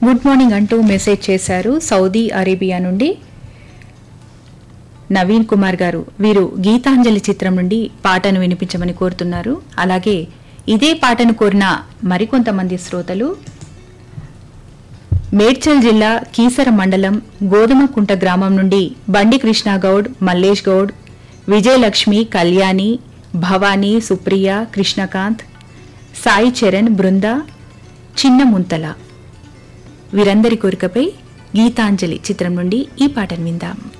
good morning అంటూ message చేశారు Saudi Arabia నుండి నవీన్ కుమార్ గారు వీరు గీతాంజలి చిత్రం నుండి పాటను వినిపించమని కోరుతున్నారు అలాగే ఇదే పాటను కోరిన మరికొంతమంది శ్రోతలు మేడ్చల్ జిల్లా కీసర మండలం గోధుమకుంట గ్రామం నుండి బండి కృష్ణగౌడ్ మల్లేష్ గౌడ్ విజయలక్ష్మి కళ్యాణి భవానీ సుప్రియ కృష్ణకాంత్ సాయి చరణ్ బృంద చిన్న ముంతల వీరందరి కోరికపై గీతాంజలి చిత్రం నుండి ఈ పాటను విందాం